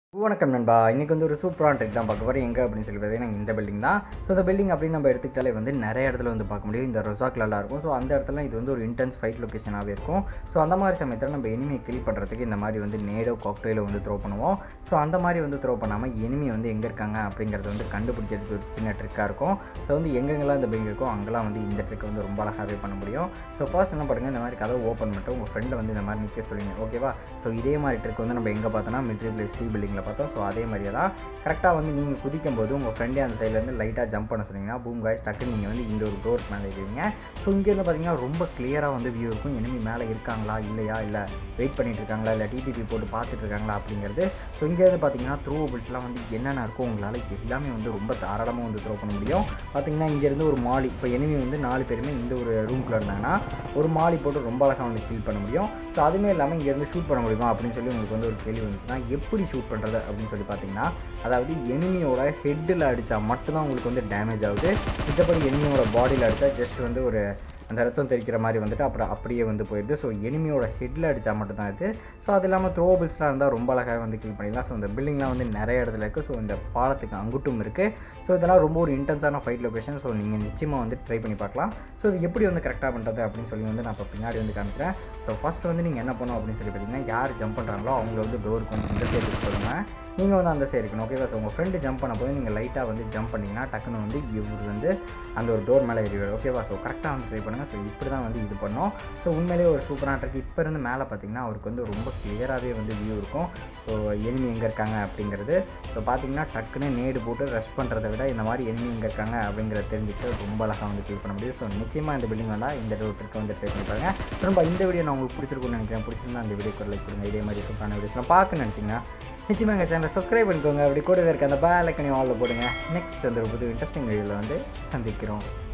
வணக்கம் நண்பா இன்றைக்கி வந்து ஒரு சூப்பரான ட்ரிக் தான் பார்க்க போகிறேன் எங்கே அப்படின்னு சொல்லி பார்த்தீங்கன்னா இந்த பில்டிங் தான் ஸோ இந்த பில்டிங் அப்படின்னு நம்ம எடுத்துக்கிட்டாலே வந்து நிறைய இடத்துல வந்து பார்க்க முடியும் இந்த ரொசாக்லலாம் இருக்கும் ஸோ அந்த இடத்துல இது வந்து ஒரு இன்டென்ஸ் ஃபைட் லொக்கேஷனாகவே இருக்கும் ஸோ அந்த மாதிரி சமயத்தில் நம்ம எனிமியை கில் பண்ணுறதுக்கு இந்த மாதிரி வந்து நேடோ காக்டெயிலோ வந்து த்ரோ பண்ணுவோம் ஸோ அந்த மாதிரி வந்து த்ரோ பண்ணாமல் எனிமி வந்து எங்கே இருக்காங்க அப்படிங்கிறத வந்து கண்டுபிடிக்கிறதுக்கு ஒரு சின்ன ட்ரிக்காக இருக்கும் ஸோ வந்து எங்கெங்கெல்லாம் இந்த பில்டிங் இருக்கோ அங்கெல்லாம் வந்து இந்த ட்ரிக் வந்து ரொம்ப அழகாகவே பண்ண முடியும் ஸோ ஃபர்ஸ்ட் என்ன பண்ணுங்கள் இந்த மாதிரி கதவை ஓப்பன் பண்ணிட்டு உங்கள் ஃப்ரெண்டை வந்து இந்த மாதிரி நிற்க சொல்லுங்க ஓகேவா ஸோ இதே மாதிரி ட்ரிக் வந்து நம்ம எங்கே பார்த்தோன்னா மிலிட்ரி பிளேஸ் சி பில்டிங்கில் பார்த்தோம் ஸோ அதே மாதிரியே தான் கரெக்டாக வந்து நீங்கள் குதிக்கும் போது உங்கள் ஃப்ரெண்டே அந்த சைட்லேருந்து லைட்டாக ஜம்ப் பண்ண சொன்னீங்கன்னா பூம் காய்ஸ் டக்குன்னு நீங்கள் வந்து இந்த ஒரு டோர் மேலே இருக்கீங்க ஸோ இங்கேருந்து பார்த்தீங்கன்னா ரொம்ப கிளியராக வந்து வியூ இருக்கும் enemy மேலே இருக்காங்களா இல்லையா இல்லை வெயிட் பண்ணிட்டு இருக்காங்களா இல்லை டிடிபி போட்டு பார்த்துட்டு இருக்காங்களா அப்படிங்கிறது ஸோ இங்கேருந்து பார்த்தீங்கன்னா த்ரோவபிள்ஸ்லாம் வந்து என்னென்ன இருக்கும் உங்களால் எல்லாமே வந்து ரொம்ப தாராளமாக வந்து த்ரோ பண்ண முடியும் பார்த்தீங்கன்னா இங்கேருந்து ஒரு மாலி இப்போ enemy வந்து நாலு பேருமே இந்த ஒரு ரூம்குள்ளே இருந்தாங்கன்னா ஒரு மாலி போட்டு ரொம்ப அழகாக வந்து கில் பண்ண முடியும் ஸோ அதுவுமே இல்லாமல் இங்கேருந்து ஷூட் பண்ண முடியுமா அப்படின்னு சொல்லி உங்களுக்கு வந்து ஒரு கேள்வி வந்துச்சுன்னா எப்படி ஷூட் பண்ணுறது அப்படின்னு சொல்லி பார்த்தீங்கன்னா அதாவது எனிமியோட ஹெட்டில் அடித்தா மட்டும்தான் உங்களுக்கு வந்து டேமேஜ் ஆகுது மிச்சப்படி எனிமியோட பாடியில் அடித்தா ஜஸ்ட் வந்து ஒரு அந்த ரத்தம் தெரிக்கிற மாதிரி வந்துட்டு அப்புறம் அப்படியே வந்து போயிடுது ஸோ எனிமியோட ஹெட்டில் அடித்தா மட்டும்தான் இது ஸோ அது இல்லாமல் த்ரோபிள்ஸ்லாம் இருந்தால் ரொம்ப அழகாக வந்து கில் பண்ணிடலாம் ஸோ இந்த பில்டிங்லாம் வந்து நிறைய இடத்துல இருக்குது ஸோ இந்த பாலத்துக்கு அங்குட்டும் இருக்குது ஸோ இதெல்லாம் ரொம்ப ஒரு இன்டென்ஸான ஃபைட் லொக்கேஷன் ஸோ நீங்கள் நிச்சயமாக வந்து ட்ரை பண்ணி பார்க்கலாம் ஸோ இது எப்படி வந்து கரெக்டாக பண்ணுறது அப்படின்னு சொல்லி வந்து நான் இப்போ பின்னாடி வந்து காமிக்கிறேன் ஸோ ஃபஸ்ட் வந்து நீங்கள் என்ன பண்ணணும் அப்படின்னு சொல்லி பார்த்தீங்கன்னா யார் ஜம்ப் பண்ணுறாங்களோ அவங்கள வந்து டோருக்கு வந்து இந்த சைடு சொல்லுங்கள் நீங்கள் வந்து அந்த சைடு இருக்கணும் ஓகேவா ஸோ உங்கள் ஃப்ரெண்டு ஜம்ப் பண்ண போது நீங்கள் லைட்டாக வந்து ஜம்ப் பண்ணிங்கன்னா டக்குன்னு வந்து இவர் வந்து அந்த ஒரு டோர் மேலே ஏறிவார் ஓகேவா ஸோ கரெக்டாக வந்து ட்ரை பண்ணுங்கள் ஸோ இப்படி தான் வந்து இது பண்ணோம் ஸோ உண்மையிலேயே ஒரு சூப்பரான ட்ரிக் இப்போ இருந்து மேலே பார்த்தீங்கன்னா அவருக்கு வந்து ரொம்ப கிளியராகவே வந்து வியூ இருக்கும் ஸோ எனிமி எங்கே இருக்காங்க அப்படிங்கிறது ஸோ பார்த்தீங்கன்னா டக்குன்னு நேடு போட்டு ரஷ் பண்ணுறதை விட இந்த மாதிரி எனிமி எங்கே இருக்காங்க அப்படிங்கிறத தெரிஞ்சுட்டு ரொம்ப அழகாக வந்து கிளிக் பண்ண முடியும் ஸோ நிச்சயமாக இந்த பில்டிங் வந்தால் இந்த டோர் ட்ரிக்கை வந்து ட்ரை பண்ணி பாருங்க ரொம்ப இந்த வீடியோ நான் உங்களுக்கு பிடிச்சிருக்கும்னு நினைக்கிறேன் பிடிச்சிருந்தா அந்த வீடியோக்கு லைக் கொடுங்க இதே மாதிரி சூப்பரான வீடியோஸ்லாம் பார்க்க நினச்சிங்கன்னா நிச்சயமாக எங்கள் சேனலை சப்ஸ்கிரைப் பண்ணிக்கோங்க அப்படி கூடவே இருக்க அந்த பேல் ஐக்கனையும் ஆலில் போடுங்க நெக்ஸ்ட் வந்து ஒரு புது இன்ட்ரெஸ்டிங் வீடியோவில் வந்து சந்திக்கிறோம்